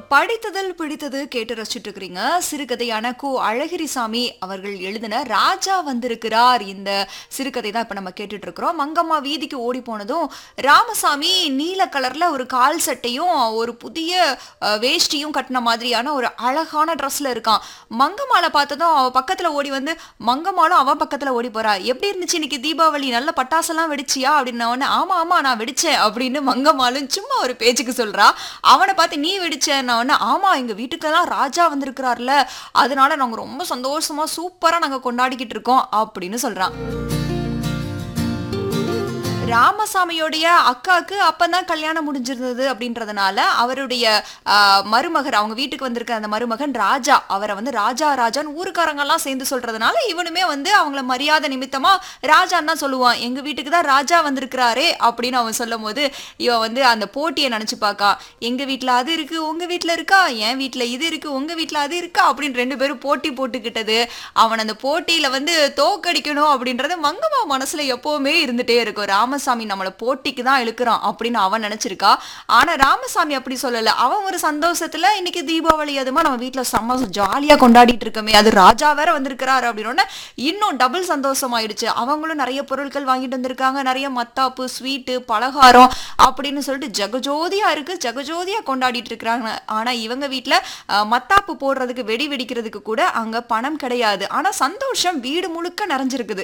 படித்ததில் பிடித்தது கேட்டு ரசிச்சுட்டு இருக்கிறீங்க சிறுகதையான கு அழகிரிசாமி அவர்கள் எழுதின ராஜா வந்திருக்கிறார் இந்த சிறுகதை தான் இப்ப நம்ம கேட்டுட்டு இருக்கிறோம் மங்கம்மா வீதிக்கு ஓடி போனதும் ராமசாமி நீல கலர்ல ஒரு கால் சட்டையும் ஒரு புதிய அஹ், வேஷ்டியும் கட்டின மாதிரியான ஒரு அழகான ட்ரெஸ்ல இருக்கான் மங்கம்மாளை பார்த்ததும் அவ பக்கத்துல ஓடி வந்து மங்கம்மாளும் அவன் பக்கத்துல ஓடி போறா எப்படி இருந்துச்சு இன்னைக்கு தீபாவளி நல்ல பட்டாசெல்லாம் வெடிச்சியா அப்படின்னு உடனே ஆமா ஆமா நான் வெடிச்சேன் அப்படின்னு மங்கம்மாளும் சும்மா ஒரு பேச்சுக்கு சொல்றா அவனை பார்த்து நீ வெடிச்சேன்ன உடனே ஆமா எங்க வீட்டுக்கெல்லாம் ராஜா வந்திருக்கிறார்ல அதனால நாங்க ரொம்ப சந்தோஷமா சூப்பரா நாங்க கொண்டாடிக்கிட்டு இருக்கோம் அப்படின்னு சொல்றான் ராமசாமியோடைய அக்காவுக்கு அப்பதான் கல்யாணம் முடிஞ்சிருந்தது அப்படின்றதுனால அவருடைய ஆஹ், மருமகர் அவங்க வீட்டுக்கு வந்திருக்க அந்த மருமகன் ராஜா அவரை வந்து ராஜா ராஜான்னு ஊருக்காரங்க எல்லாம் சேர்ந்து சொல்றதுனால இவனுமே வந்து அவங்கள மரியாதை நிமித்தமா ராஜான்னு தான் சொல்லுவான் எங்க வீட்டுக்கு தான் ராஜா வந்திருக்கிறாரே அப்படின்னு அவன் சொல்லும் போது இவன் வந்து அந்த போட்டியை நினைச்சு பார்க்கா எங்க வீட்ல அது இருக்கு உங்க வீட்ல இருக்கா என் வீட்ல இது இருக்கு உங்க வீட்ல அது இருக்கா அப்படின்னு ரெண்டு பேரும் போட்டி போட்டுக்கிட்டது அவன் அந்த போட்டியில வந்து தோக்கடிக்கணும் அப்படின்றது மங்கம்மா மனசுல எப்பவுமே இருந்துட்டே இருக்கும் ராமசாமி நம்மளை போட்டிக்கு தான் இழுக்கிறான் அப்படின்னு அவன் நினைச்சிருக்கா ஆனா ராமசாமி அப்படி சொல்லல அவன் ஒரு சந்தோஷத்துல இன்னைக்கு தீபாவளி அதுமா நம்ம வீட்ல செம்ம ஜாலியா கொண்டாடிட்டு இருக்கமே அது ராஜா வேற வந்திருக்கிறாரு அப்படின்னு இன்னும் டபுள் சந்தோஷம் ஆயிடுச்சு அவங்களும் நிறைய பொருட்கள் வாங்கிட்டு வந்திருக்காங்க நிறைய மத்தாப்பு ஸ்வீட்டு பலகாரம் அப்படின்னு சொல்லிட்டு ஜெகஜோதியா இருக்கு ஜெகஜோதியா கொண்டாடிட்டு இருக்கிறாங்க ஆனா இவங்க வீட்ல அஹ், மத்தாப்பு போடுறதுக்கு வெடி வெடிக்கிறதுக்கு கூட அங்க பணம் கிடையாது ஆனா சந்தோஷம் வீடு முழுக்க நிறைஞ்சிருக்குது